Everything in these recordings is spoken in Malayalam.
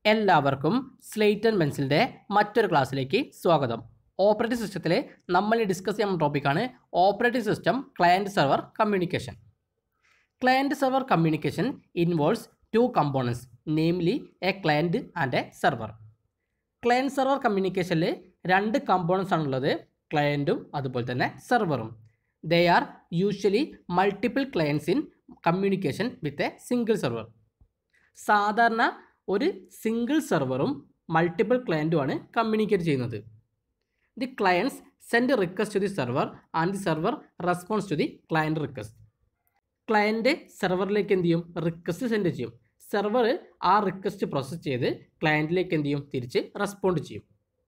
എല്ലാവർക്കും സ്ലേറ്റ് ആൻഡ് പെൻസിലിൻ്റെ മറ്റൊരു ക്ലാസ്സിലേക്ക് സ്വാഗതം ഓപ്പറേറ്റിംഗ് സിസ്റ്റത്തിലെ നമ്മൾ ഡിസ്കസ് ചെയ്യുന്ന ടോപ്പിക്കാണ് operating system client server communication client server communication involves two components namely a client and a server client server കമ്മ്യൂണിക്കേഷനിൽ രണ്ട് കമ്പോണൻസ് ആണുള്ളത് ക്ലയൻറ്റും അതുപോലെ തന്നെ സെർവറും they are usually multiple clients in communication with a single server സാധാരണ ഒരു സിംഗിൾ സെർവറും മൾട്ടിപ്പിൾ ക്ലയൻറ്റുമാണ് കമ്മ്യൂണിക്കേറ്റ് ചെയ്യുന്നത് the clients send request to the server and the server response to the client request client സെർവറിലേക്ക് എന്ത് ചെയ്യും റിക്വസ്റ്റ് സെൻഡ് ചെയ്യും സെർവർ ആ റിക്വസ്റ്റ് പ്രോസസ്സ് ചെയ്ത് ക്ലയൻറ്റിലേക്ക് എന്ത് ചെയ്യും തിരിച്ച് റെസ്പോണ്ട് ചെയ്യും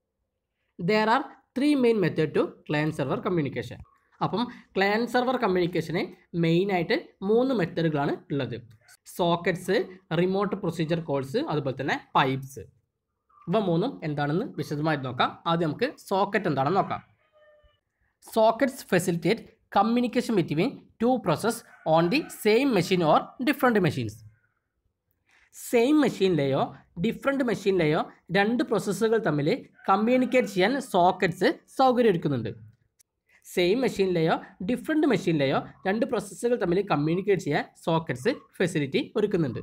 there are three main method to client server communication അപ്പം ക്ലയൻറ്റ് സെർവർ കമ്മ്യൂണിക്കേഷന് മെയിനായിട്ട് മൂന്ന് മെത്തേഡുകളാണ് ഉള്ളത് സോക്കറ്റ്സ് റിമോട്ട് പ്രൊസീജിയർ കോൾസ് അതുപോലെ തന്നെ പൈപ്സ് ഇവ മൂന്നും എന്താണെന്ന് വിശദമായിട്ട് നോക്കാം ആദ്യം നമുക്ക് സോക്കറ്റ് എന്താണെന്ന് നോക്കാം sockets facilitate communication between two process on the same machine or different machines same മെഷീനിലെയോ ഡിഫറെൻറ്റ് മെഷീനിലെയോ രണ്ട് പ്രോസസ്സുകൾ തമ്മിൽ കമ്മ്യൂണിക്കേറ്റ് ചെയ്യാൻ സോക്കറ്റ്സ് സൗകര്യമൊരുക്കുന്നുണ്ട് സെയിം മെഷീനിലെയോ ഡിഫറെൻറ്റ് മെഷീനിലെയോ രണ്ട് പ്രോസസ്സുകൾ തമ്മിൽ കമ്മ്യൂണിക്കേറ്റ് ചെയ്യാൻ സോക്കറ്റ്സ് ഫെസിലിറ്റി ഒരുക്കുന്നുണ്ട്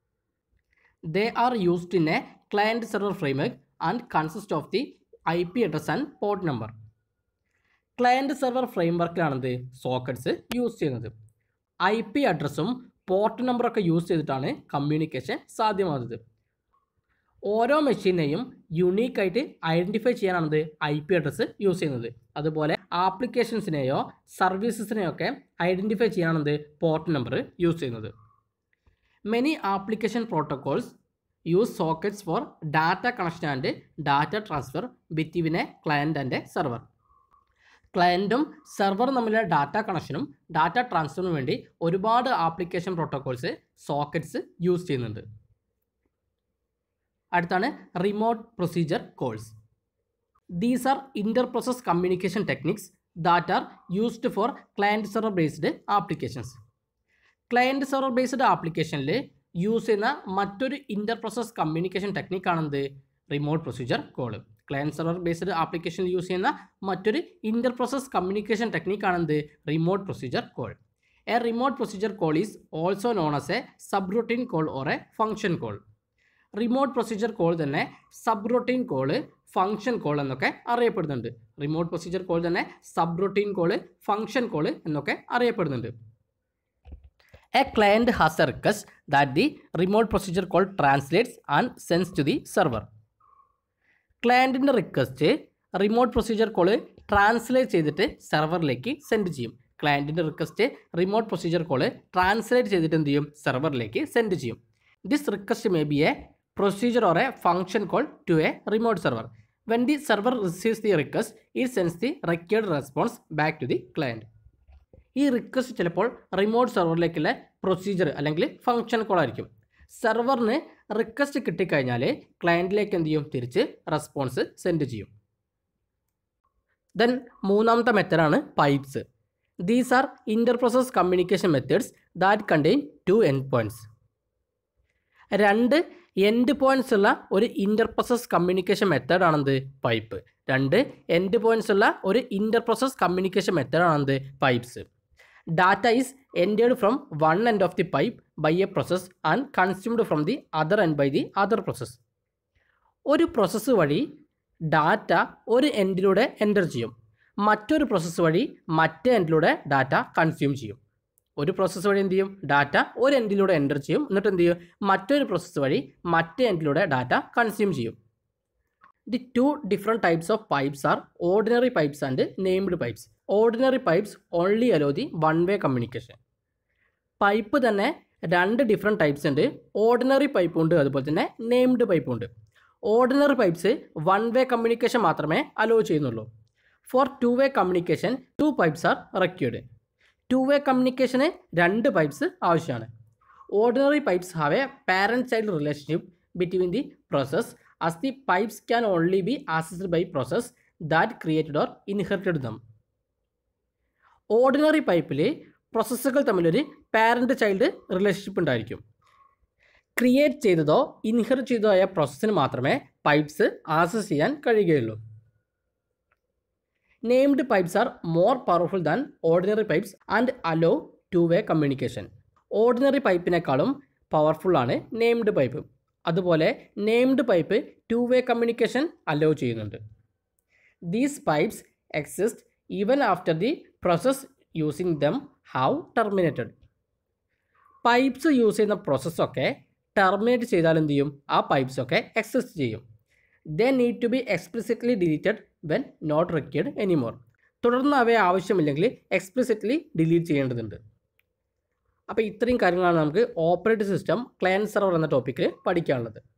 they are used in a client server framework and consist of the I P address and port number client server ഫ്രെയിംവർക്കിലാണെന്ത് സോക്കറ്റ്സ് യൂസ് ചെയ്യുന്നത് ഐ പി അഡ്രസ്സും പോർട്ട് നമ്പറൊക്കെ യൂസ് ചെയ്തിട്ടാണ് കമ്മ്യൂണിക്കേഷൻ സാധ്യമാകുന്നത് ഓരോ മെഷീനെയും യുണീക്കായിട്ട് ഐഡൻറ്റിഫൈ ചെയ്യാനാണത് ഐ പി അഡ്രസ്സ് യൂസ് ചെയ്യുന്നത് അതുപോലെ ആപ്ലിക്കേഷൻസിനെയോ സർവീസസിനെയോ ഒക്കെ ഐഡൻറ്റിഫൈ ചെയ്യാനാണത് പോർട്ട് നമ്പർ യൂസ് ചെയ്യുന്നത് many application protocols use sockets for data connection and data transfer between a client and a server ക്ലയൻറ്റും സെർവറും തമ്മിലുള്ള ഡാറ്റ കണക്ഷനും ഡാറ്റ ട്രാൻസ്ഫറിനും വേണ്ടി ഒരുപാട് ആപ്ലിക്കേഷൻ പ്രോട്ടോകോൾസ് സോക്കറ്റ്സ് യൂസ് ചെയ്യുന്നുണ്ട് അടുത്താണ് remote procedure calls these are inter process communication techniques that are used for client server based applications client server based ആപ്ലിക്കേഷനിൽ യൂസ് ചെയ്യുന്ന മറ്റൊരു ഇൻ്റർ പ്രോസസ് കമ്മ്യൂണിക്കേഷൻ ടെക്നിക്കാണെന്ത് remote procedure call client server based ആപ്ലിക്കേഷനിൽ യൂസ് ചെയ്യുന്ന മറ്റൊരു ഇൻ്റർ പ്രോസസ് കമ്മ്യൂണിക്കേഷൻ ടെക്നിക്കാണെന്ത് remote procedure call a remote procedure call is also known as a subroutine call or a function call remote procedure call തന്നെ subroutine call function call എന്നൊക്കെ അറിയപ്പെടുന്നുണ്ട് റിമോട്ട് പ്രൊസീജിയർ കോൾ തന്നെ subroutine call function call എന്നൊക്കെ അറിയപ്പെടുന്നുണ്ട് a client has a request that the remote procedure call translates and sends to the server ക്ലയൻറ്റിൻ്റെ request remote procedure call translate ചെയ്തിട്ട് സെർവറിലേക്ക് സെൻഡ് ചെയ്യും ക്ലയൻറ്റിൻ്റെ request remote procedure call translate ചെയ്തിട്ട് എന്ത് ചെയ്യും സെർവറിലേക്ക് സെൻഡ് ചെയ്യും this request may be a procedure or a function call to a remote server when the server receives the request ഈ sends the required response back to the client ഈ റിക്വസ്റ്റ് ചിലപ്പോൾ റിമോട്ട് സെർവറിലേക്കുള്ള പ്രൊസീജിയർ അല്ലെങ്കിൽ ഫംഗ്ഷൻ കോൾ ആയിരിക്കും സെർവറിന് റിക്വസ്റ്റ് കിട്ടിക്കഴിഞ്ഞാൽ ക്ലയൻറ്റിലേക്ക് എന്ത് ചെയ്യും തിരിച്ച് റെസ്പോൺസ് സെൻഡ് ചെയ്യും ദെൻ മൂന്നാമത്തെ മെത്തഡാണ് pipes these are inter process communication methods that contain two end points രണ്ട് എൻഡ് പോയിൻറ്റ്സ് ഉള്ള ഒരു ഇൻ്റർ പ്രോസസ് കമ്മ്യൂണിക്കേഷൻ മെത്തേഡാണെന്ത് പൈപ്പ് രണ്ട് എൻഡ് പോയിൻറ്റ്സ് ഉള്ള ഒരു ഇൻ്റർ പ്രോസസ് കമ്മ്യൂണിക്കേഷൻ മെത്തേഡാണെന്ത് pipes data is ended from one end of the pipe by a process and consumed from the other end by the other process ഒരു പ്രോസസ്സ് വഴി ഡാറ്റ ഒരു എൻഡിലൂടെ എൻ്റർ ചെയ്യും മറ്റൊരു പ്രോസസ്സ് വഴി മറ്റേ എൻഡിലൂടെ ഡാറ്റ കൺസ്യൂം ചെയ്യും ഒരു പ്രോസസ്സ് വഴി എന്ത് ചെയ്യും ഡാറ്റ ഒരു എൻഡിലൂടെ എൻ്റർ ചെയ്യും എന്നിട്ട് എന്ത് ചെയ്യും മറ്റൊരു പ്രോസസ്സ് വഴി മറ്റേ എൻഡിലൂടെ ഡാറ്റ കൺസ്യൂം ചെയ്യും the two different types of pipes are ordinary pipes and named pipes ordinary pipes only allow the one way communication pipe തന്നെ രണ്ട് ഡിഫറെൻറ്റ് ടൈപ്സ് ഉണ്ട് ഓർഡിനറി പൈപ്പ് ഉണ്ട് അതുപോലെ തന്നെ നെയിംഡ് പൈപ്പ് ഉണ്ട് ordinary pipes one way communication മാത്രമേ അലോ ചെയ്യുന്നുള്ളൂ for two way communication two pipes are required two way കമ്മ്യൂണിക്കേഷന് രണ്ട് പൈപ്സ് ആവശ്യമാണ് ordinary pipes have a parent child relationship between the process as the pipes can only be accessed by process that created or inherited them. Ordinary പൈപ്പിൽ പ്രോസസ്സുകൾ തമ്മിലൊരു പാരൻ്റ് ചൈൽഡ് റിലേഷൻഷിപ്പ് ഉണ്ടായിരിക്കും ക്രിയേറ്റ് ചെയ്തതോ ഇൻഹെറിറ്റ് ചെയ്തതോ ആയ പ്രോസസ്സിന് മാത്രമേ പൈപ്പ്സ് ആക്സസ് ചെയ്യാൻ കഴിയുകയുള്ളൂ named pipes are more powerful than ordinary pipes and allow two way communication ordinary പൈപ്പിനേക്കാളും പവർഫുൾ ആണ് നെയിംഡ് പൈപ്പ് അതുപോലെ named pipe two way communication allow ചെയ്യുന്നുണ്ട് these pipes exist even after the process using them have terminated pipes use ചെയ്യുന്ന പ്രോസസ്സൊക്കെ ടെർമിനേറ്റ് ചെയ്താൽ എന്ത് ചെയ്യും ആ പൈപ്പ്സ് ഒക്കെ എക്സിസ്റ്റ് ചെയ്യും they need to be explicitly deleted when not required anymore തുടർന്ന് അവയെ ആവശ്യമില്ലെങ്കിൽ എക്സ്പ്ലിസിറ്റ്ലി ഡിലീറ്റ് ചെയ്യേണ്ടതുണ്ട് അപ്പോൾ ഇത്രയും കാര്യങ്ങളാണ് നമുക്ക് ഓപ്പറേറ്റിംഗ് സിസ്റ്റം ക്ലയൻറ്റ് സെർവർ എന്ന ടോപ്പിക്കിൽ പഠിക്കാനുള്ളത്